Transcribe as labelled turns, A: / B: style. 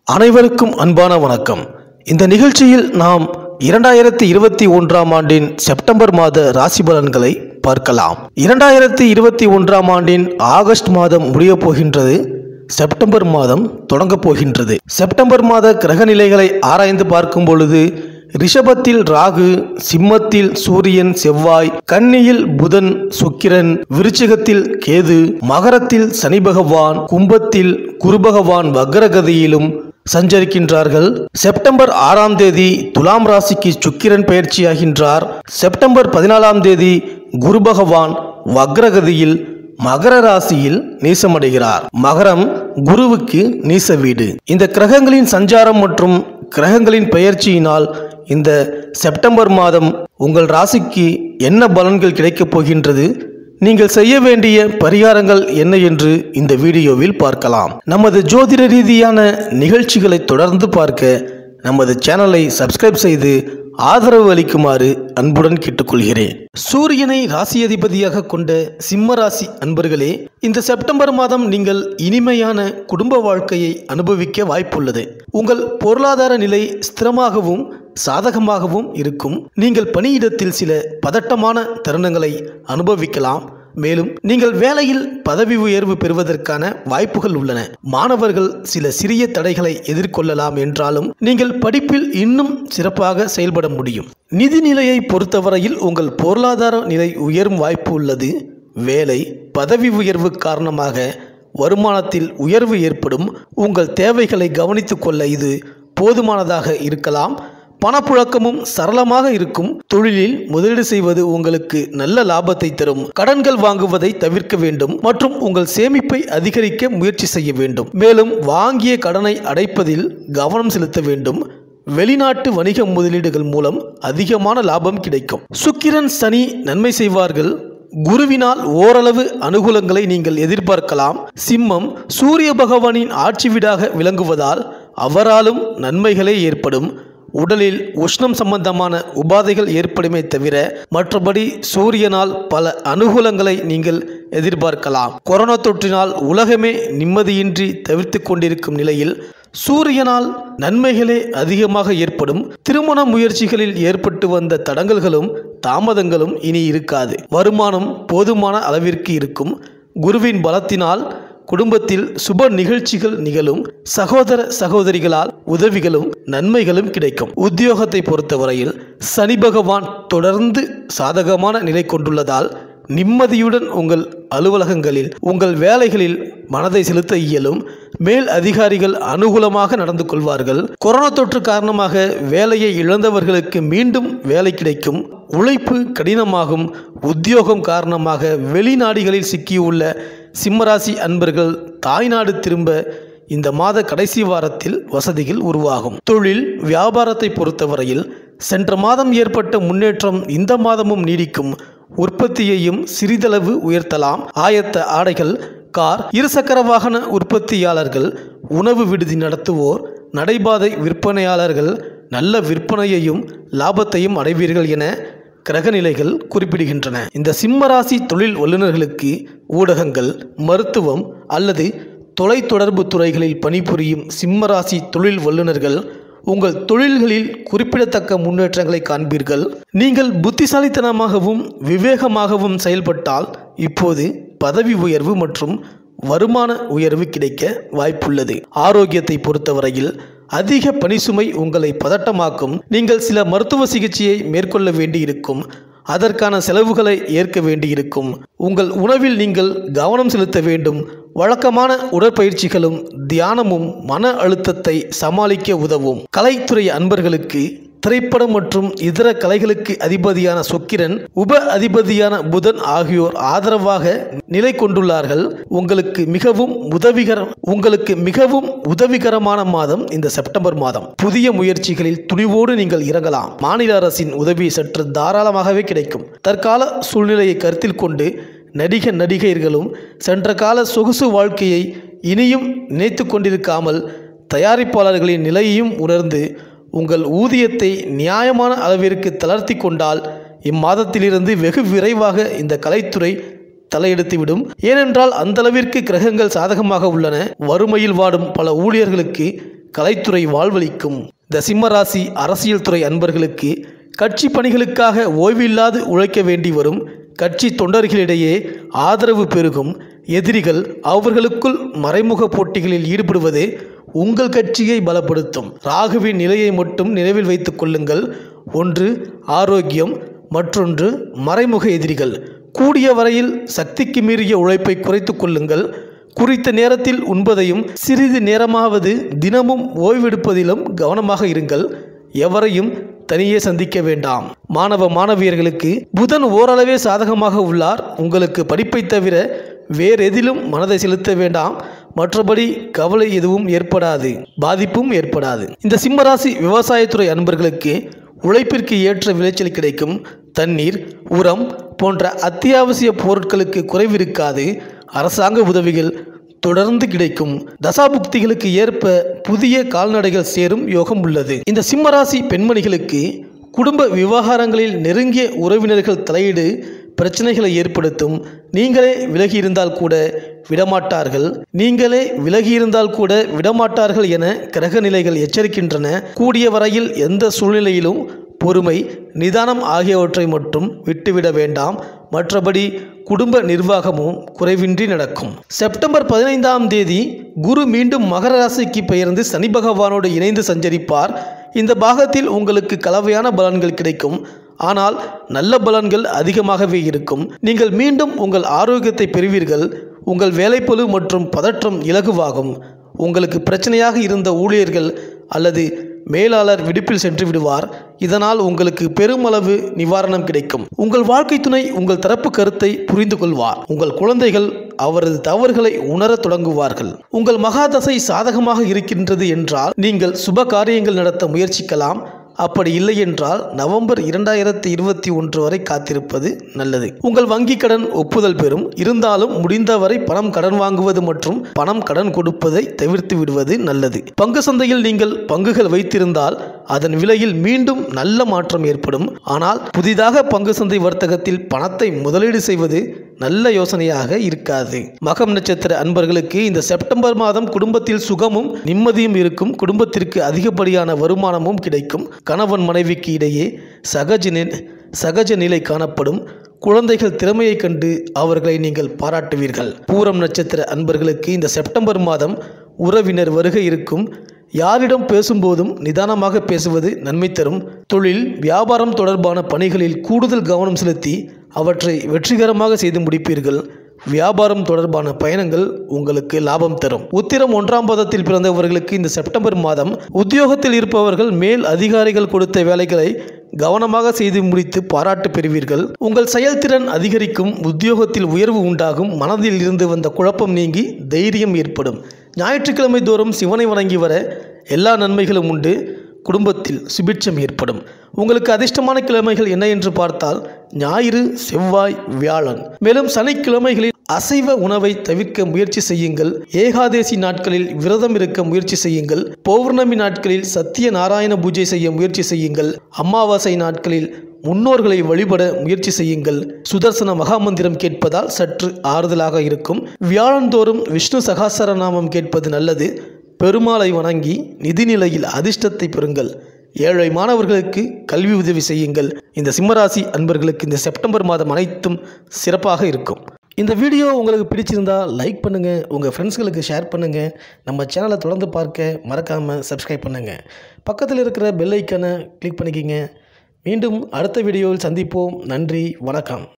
A: அனைவருக்கும் அன்பான வணக்கம் இந்த நிகழ்ச்சியில் நாம் இரண்டாயிரத்தி இருபத்தி ஒன்றாம் ஆண்டின் செப்டம்பர் மாத ராசி பலன்களை பார்க்கலாம் இரண்டாயிரத்தி இருபத்தி ஒன்றாம் ஆண்டின் ஆகஸ்ட் மாதம் முடியப் போகின்றது செப்டம்பர் மாதம் தொடங்கப் போகின்றது செப்டம்பர் மாத கிரக நிலைகளை ஆராய்ந்து பார்க்கும் பொழுது ரிஷபத்தில் ராகு சிம்மத்தில் சூரியன் செவ்வாய் கன்னியில் புதன் சுக்கிரன் விருச்சிகத்தில் கேது மகரத்தில் சனி பகவான் கும்பத்தில் குரு பகவான் வக்ரகதியிலும் சஞ்சரிக்கின்றார்கள் செப்டம்பர் ஆறாம் தேதி துலாம் ராசிக்கு சுக்கிரன் பயிற்சியாகின்றார் செப்டம்பர் பதினாலாம் தேதி குரு பகவான் வக்ரகதியில் மகர ராசியில் நீசமடைகிறார் மகரம் குருவுக்கு நீச வீடு இந்த கிரகங்களின் சஞ்சாரம் மற்றும் கிரகங்களின் பெயர்ச்சியினால் இந்த செப்டம்பர் மாதம் உங்கள் ராசிக்கு என்ன பலன்கள் கிடைக்கப் போகின்றது நீங்கள் செய்ய வேண்டிய பரிகாரங்கள் என்ன என்று இந்த வீடியோவில் பார்க்கலாம் நமது ஜோதிட ரீதியான நிகழ்ச்சிகளை தொடர்ந்து பார்க்க நமது சேனலை சப்ஸ்கிரைப் செய்து ஆதரவு அளிக்குமாறு அன்புடன் கேட்டுக்கொள்கிறேன் சூரியனை ராசி அதிபதியாக கொண்ட சிம்ம ராசி அன்பர்களே இந்த செப்டம்பர் மாதம் நீங்கள் இனிமையான குடும்ப வாழ்க்கையை அனுபவிக்க வாய்ப்புள்ளது உங்கள் பொருளாதார நிலை ஸ்திரமாகவும் சாதகமாகவும் இருக்கும் நீங்கள் பணியிடத்தில் சில பதட்டமான தருணங்களை அனுபவிக்கலாம் மேலும் நீங்கள் வேலையில் பதவி உயர்வு பெறுவதற்கான வாய்ப்புகள் உள்ளன மாணவர்கள் சில சிறிய தடைகளை எதிர்கொள்ளலாம் என்றாலும் நீங்கள் படிப்பில் இன்னும் சிறப்பாக செயல்பட முடியும் நிதி நிலையை பொறுத்தவரையில் உங்கள் பொருளாதார நிலை உயரும் வாய்ப்பு உள்ளது வேலை பதவி உயர்வு காரணமாக வருமானத்தில் உயர்வு ஏற்படும் உங்கள் தேவைகளை கவனித்துக் கொள்ள இது போதுமானதாக இருக்கலாம் பணப்புழக்கமும் சரளமாக இருக்கும் தொழிலில் முதலீடு செய்வது உங்களுக்கு நல்ல லாபத்தை தரும் கடன்கள் வாங்குவதை தவிர்க்க வேண்டும் மற்றும் உங்கள் சேமிப்பை அதிகரிக்க முயற்சி செய்ய வேண்டும் மேலும் வாங்கிய கடனை அடைப்பதில் கவனம் செலுத்த வேண்டும் வெளிநாட்டு வணிக முதலீடுகள் மூலம் அதிகமான லாபம் கிடைக்கும் சுக்கிரன் சனி நன்மை செய்வார்கள் குருவினால் ஓரளவு அனுகூலங்களை நீங்கள் எதிர்பார்க்கலாம் சிம்மம் சூரிய பகவானின் ஆட்சி வீடாக விளங்குவதால் அவராலும் நன்மைகளே ஏற்படும் உடலில் உஷ்ணம் சம்பந்தமான உபாதைகள் ஏற்படுமே தவிர மற்றபடி சூரியனால் பல அனுகூலங்களை நீங்கள் எதிர்பார்க்கலாம் கொரோனா தொற்றினால் உலகமே நிம்மதியின்றி தவிர்த்து கொண்டிருக்கும் நிலையில் சூரியனால் நன்மைகளே அதிகமாக ஏற்படும் திருமண முயற்சிகளில் ஏற்பட்டு வந்த தடங்கல்களும் தாமதங்களும் இனி இருக்காது வருமானம் போதுமான அளவிற்கு இருக்கும் குருவின் பலத்தினால் குடும்பத்தில் சுப நிகழ்ச்சிகள் நிகழும் சகோதர சகோதரிகளால் உதவிகளும் நன்மைகளும் கிடைக்கும் உத்தியோகத்தை பொறுத்தவரையில் சனி பகவான் தொடர்ந்து சாதகமான நிலை கொண்டுள்ளதால் நிம்மதியுடன் உங்கள் அலுவலகங்களில் உங்கள் வேலைகளில் மனதை செலுத்த இயலும் மேல் அதிகாரிகள் அனுகூலமாக நடந்து கொள்வார்கள் கொரோனா தொற்று காரணமாக வேலையை இழந்தவர்களுக்கு மீண்டும் வேலை கிடைக்கும் உழைப்பு கடினமாகும் உத்தியோகம் காரணமாக வெளிநாடுகளில் சிக்கியுள்ள சிம்மராசி அன்பர்கள் தாய்நாடு திரும்ப இந்த மாத கடைசி வாரத்தில் வசதிகள் உருவாகும் தொழில் வியாபாரத்தை பொறுத்தவரையில் சென்ற மாதம் ஏற்பட்ட முன்னேற்றம் இந்த மாதமும் நீடிக்கும் உற்பத்தியையும் சிறிதளவு உயர்த்தலாம் ஆயத்த ஆடைகள் கார் இருசக்கர வாகன உற்பத்தியாளர்கள் உணவு விடுதி நடத்துவோர் நடைபாதை விற்பனையாளர்கள் நல்ல விற்பனையையும் லாபத்தையும் அடைவீர்கள் என கிரகநிலைகள் குறிப்பிடுகின்றன இந்த சிம்மராசி தொழில் வல்லுநர்களுக்கு ஊடகங்கள் மருத்துவம் அல்லது தொலைத்தொடர்பு துறைகளில் பணிபுரியும் சிம்மராசி தொழில் வல்லுநர்கள் உங்கள் தொழில்களில் குறிப்பிடத்தக்க முன்னேற்றங்களை காண்பீர்கள் நீங்கள் புத்திசாலித்தனமாகவும் விவேகமாகவும் செயல்பட்டால் இப்போது பதவி உயர்வு மற்றும் வருமான உயர்வு கிடைக்க வாய்ப்புள்ளது ஆரோக்கியத்தை பொறுத்தவரையில் அதிக பணிசுமை உங்களை பதட்டமாக்கும் நீங்கள் சில மருத்துவ சிகிச்சையை மேற்கொள்ள வேண்டியிருக்கும் அதற்கான செலவுகளை ஏற்க வேண்டியிருக்கும் உங்கள் உணவில் நீங்கள் கவனம் செலுத்த வேண்டும் வழக்கமான உடற்பயிற்சிகளும் தியானமும் மன அழுத்தத்தை சமாளிக்க உதவும் கலைத்துறை அன்பர்களுக்கு திரைப்படம் மற்றும் இதர கலைகளுக்கு அதிபதியான சொக்கிரன் உப அதிபதியான புதன் ஆகியோர் ஆதரவாக நிலை கொண்டுள்ளார்கள் உங்களுக்கு மிகவும் உதவிகர உங்களுக்கு மிகவும் உதவிகரமான மாதம் இந்த செப்டம்பர் மாதம் புதிய முயற்சிகளில் துணிவோடு நீங்கள் இறங்கலாம் மாநில அரசின் உதவி சற்று தாராளமாகவே கிடைக்கும் தற்கால சூழ்நிலையை கருத்தில் கொண்டு நடிக நடிகையர்களும் சென்ற கால சொகுசு வாழ்க்கையை இனியும் நினைத்து கொண்டிருக்காமல் தயாரிப்பாளர்களின் நிலையையும் உணர்ந்து உங்கள் ஊதியத்தை நியாயமான அளவிற்கு தளர்த்தி கொண்டால் இம்மாதத்திலிருந்து வெகு விரைவாக இந்த கலைத்துறை தலையெடுத்துவிடும் ஏனென்றால் அந்தளவிற்கு கிரகங்கள் சாதகமாக உள்ளன வறுமையில் வாடும் பல ஊழியர்களுக்கு கலைத்துறை வாழ்வளிக்கும் இந்த சிம்மராசி அரசியல் துறை அன்பர்களுக்கு கட்சி பணிகளுக்காக ஓய்வில்லாது உழைக்க வேண்டி வரும் கட்சி தொண்டர்களிடையே ஆதரவு பெருகும் எதிரிகள் அவர்களுக்குள் மறைமுக போட்டிகளில் ஈடுபடுவது உங்கள் கட்சியை பலப்படுத்தும் ராகுவின் நிலையை மட்டும் நினைவில் வைத்துக் கொள்ளுங்கள் ஒன்று ஆரோக்கியம் மற்றொன்று மறைமுக எதிரிகள் கூடிய வரையில் சக்திக்கு மீறிய உழைப்பை குறைத்துக் கொள்ளுங்கள் குறித்த நேரத்தில் உண்பதையும் சிறிது நேரமாவது தினமும் ஓய்வெடுப்பதிலும் கவனமாக இருங்கள் எவரையும் தனியே சந்திக்க வேண்டாம் மாணவ மாணவியர்களுக்கு புதன் ஓரளவே சாதகமாக உள்ளார் உங்களுக்கு படிப்பை தவிர வேறெதிலும் மனதை செலுத்த வேண்டாம் மற்றபடி கவலை எதுவும் ஏற்படாது பாதிப்பும் ஏற்படாது இந்த சிம்மராசி விவசாயத்துறை அன்பர்களுக்கு உழைப்பிற்கு ஏற்ற விளைச்சல் கிடைக்கும் தண்ணீர் உரம் போன்ற அத்தியாவசிய பொருட்களுக்கு குறைவிருக்காது அரசாங்க உதவிகள் தொடர்ந்து கிடைக்கும் தசாபுக்திகளுக்கு ஏற்ப புதிய கால்நடைகள் சேரும் யோகம் உள்ளது இந்த சிம்மராசி பெண்மணிகளுக்கு குடும்ப விவகாரங்களில் நெருங்கிய உறவினர்கள் தலையீடு பிரச்சனைகளை ஏற்படுத்தும் நீங்களே விலகியிருந்தால் கூட விடமாட்டார்கள் நீங்களே விலகியிருந்தால் கூட விடமாட்டார்கள் என கிரக நிலைகள் எச்சரிக்கின்றன கூடிய வரையில் எந்த சூழ்நிலையிலும் பொறுமை நிதானம் ஆகியவற்றை மட்டும் விட்டுவிட வேண்டாம் மற்றபடி குடும்ப நிர்வாகமும் குறைவின்றி நடக்கும் செப்டம்பர் பதினைந்தாம் தேதி குரு மீண்டும் மகர ராசிக்கு பெயர்ந்து சனி பகவானோடு இணைந்து சஞ்சரிப்பார் இந்த பாகத்தில் உங்களுக்கு கலவையான பலன்கள் கிடைக்கும் ஆனால் நல்ல பலன்கள் அதிகமாகவே இருக்கும் நீங்கள் மீண்டும் உங்கள் ஆரோக்கியத்தை பெறுவீர்கள் உங்கள் வேலைப்பளு மற்றும் பதற்றம் இலகுவாகும் உங்களுக்கு பிரச்சனையாக இருந்த ஊழியர்கள் அல்லது மேலாளர் விடுப்பில் சென்று விடுவார் இதனால் உங்களுக்கு பெருமளவு நிவாரணம் கிடைக்கும் உங்கள் வாழ்க்கை துணை உங்கள் தரப்பு கருத்தை புரிந்து கொள்வார் உங்கள் குழந்தைகள் அவரது தவறுகளை உணரத் தொடங்குவார்கள் உங்கள் மகாதசை சாதகமாக இருக்கின்றது என்றால் நீங்கள் சுப காரியங்கள் நடத்த முயற்சிக்கலாம் அப்படி இல்லை என்றால் நவம்பர் இரண்டாயிரத்தி இருபத்தி ஒன்று வரை காத்திருப்பது நல்லது உங்கள் வங்கி கடன் ஒப்புதல் பெறும் இருந்தாலும் முடிந்தவரை பணம் கடன் வாங்குவது மற்றும் பணம் கடன் கொடுப்பதை தவிர்த்து விடுவது நல்லது பங்கு சந்தையில் நீங்கள் பங்குகள் வைத்திருந்தால் அதன் விலையில் மீண்டும் நல்ல மாற்றம் ஏற்படும் ஆனால் புதிதாக பங்கு சந்தை வர்த்தகத்தில் பணத்தை முதலீடு செய்வது நல்ல யோசனையாக இருக்காது மகம் நட்சத்திர அன்பர்களுக்கு இந்த செப்டம்பர் மாதம் குடும்பத்தில் சுகமும் நிம்மதியும் இருக்கும் குடும்பத்திற்கு அதிகப்படியான வருமானமும் கிடைக்கும் கணவன் மனைவிக்கு இடையே சகஜ நி- சகஜ நிலை காணப்படும் குழந்தைகள் திறமையை கண்டு அவர்களை நீங்கள் பாராட்டுவீர்கள் பூரம் நட்சத்திர அன்பர்களுக்கு இந்த செப்டம்பர் மாதம் உறவினர் வருகை இருக்கும் யாரிடம் பேசும்போதும் நிதானமாக பேசுவது நன்மை தரும் தொழில் வியாபாரம் தொடர்பான பணிகளில் கூடுதல் கவனம் செலுத்தி அவற்றை வெற்றிகரமாக செய்து முடிப்பீர்கள் வியாபாரம் தொடர்பான பயணங்கள் உங்களுக்கு லாபம் தரும் உத்திரம் ஒன்றாம் பாதத்தில் பிறந்தவர்களுக்கு இந்த செப்டம்பர் மாதம் உத்தியோகத்தில் இருப்பவர்கள் மேல் அதிகாரிகள் கொடுத்த வேலைகளை கவனமாக செய்து முடித்து பாராட்டு பெறுவீர்கள் உங்கள் செயல்திறன் அதிகரிக்கும் உத்தியோகத்தில் உயர்வு உண்டாகும் மனதில் இருந்து வந்த குழப்பம் நீங்கி தைரியம் ஏற்படும் ஞாயிற்றுக்கிழமை தோறும் சிவனை வணங்கி வர எல்லா நன்மைகளும் உண்டு குடும்பத்தில் சுபிட்சம் ஏற்படும் உங்களுக்கு அதிர்ஷ்டமான கிழமைகள் என்ன என்று பார்த்தால் ஞாயிறு செவ்வாய் வியாழன் மேலும் சனிக்கிழமைகளில் அசைவ உணவை தவிர்க்க முயற்சி செய்யுங்கள் ஏகாதேசி நாட்களில் விரதம் இருக்க முயற்சி செய்யுங்கள் பௌர்ணமி நாட்களில் சத்திய நாராயண பூஜை செய்ய முயற்சி செய்யுங்கள் அமாவாசை நாட்களில் முன்னோர்களை வழிபட முயற்சி செய்யுங்கள் சுதர்சன மகாமந்திரம் கேட்பதால் சற்று ஆறுதலாக இருக்கும் வியாழந்தோறும் விஷ்ணு சகாசரநாமம் கேட்பது நல்லது பெருமாளை வணங்கி நிதிநிலையில் அதிர்ஷ்டத்தை பெறுங்கள் ஏழை மாணவர்களுக்கு கல்வி உதவி செய்யுங்கள் இந்த சிம்மராசி அன்பர்களுக்கு இந்த செப்டம்பர் மாதம் அனைத்தும் சிறப்பாக இருக்கும் இந்த வீடியோ உங்களுக்கு பிடிச்சிருந்தா லைக் பண்ணுங்கள் உங்கள் ஃப்ரெண்ட்ஸ்களுக்கு ஷேர் பண்ணுங்கள் நம்ம சேனலை தொடர்ந்து பார்க்க மறக்காமல் சப்ஸ்கிரைப் பண்ணுங்கள் பக்கத்தில் இருக்கிற பெல் ஐக்கனை கிளிக் பண்ணிக்கிங்க மீண்டும் அடுத்த வீடியோவில் சந்திப்போம் நன்றி வணக்கம்